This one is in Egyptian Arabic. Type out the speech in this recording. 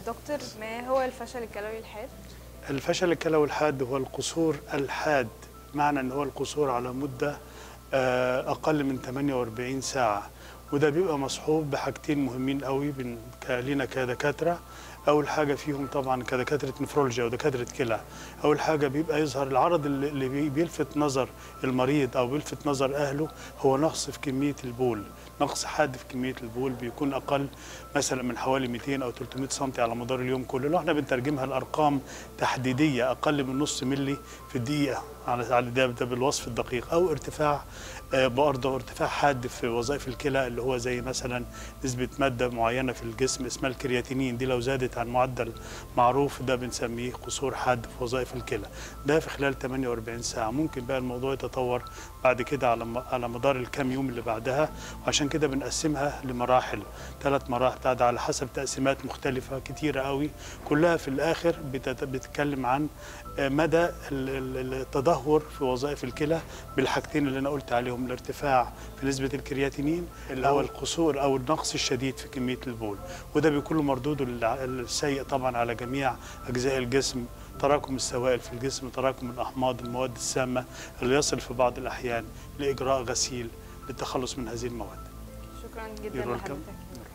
دكتور ما هو الفشل الكلوي الحاد؟ الفشل الكلوي الحاد هو القصور الحاد معنى ان هو القصور على مده آه، اقل من 48 ساعه وده بيبقى مصحوب بحاجتين مهمين قوي بن- ك- لينا كدكاتره اول حاجه فيهم طبعا كدكاتره نفرولوجيا ودكاتره كلى اول حاجه بيبقى يظهر العرض اللي اللي بي- بيلفت نظر المريض او بيلفت نظر اهله هو نقص في كميه البول نقص حاد في كميه البول بيكون اقل مثلا من حوالي 200 او 300 سم على مدار اليوم كله لو احنا بنترجمها لارقام تحديديه اقل من نص ملي في الدقيقه على على ده, ده بالوصف الدقيق او ارتفاع آه، برضه ارتفاع حاد في وظائف الكلى اللي هو زي مثلا نسبه ماده معينه في الجسم اسمها الكرياتينين دي لو زادت عن معدل معروف ده بنسميه قصور حاد في وظائف الكلى ده في خلال 48 ساعه ممكن بقى الموضوع يتطور بعد كده على م- على مدار الكام يوم اللي بعدها وعشان كده بنقسمها لمراحل ثلاث مراحل بتاعت على حسب تقسيمات مختلفه كتيره قوي كلها في الاخر بتت- بتتكلم عن آه، مدى ال- ال- التدهور في وظائف الكلى بالحاجتين اللي انا قلت عليهم الارتفاع في نسبه الكرياتينين اللي هو القصور او النقص الشديد في كميه البول وده بيكون له مردوده الع- السيء طبعا على جميع اجزاء الجسم تراكم السوائل في الجسم تراكم الاحماض المواد السامه اللي يصل في بعض الاحيان لاجراء غسيل للتخلص من هذه المواد شكرا جدا You're welcome. لحضرتك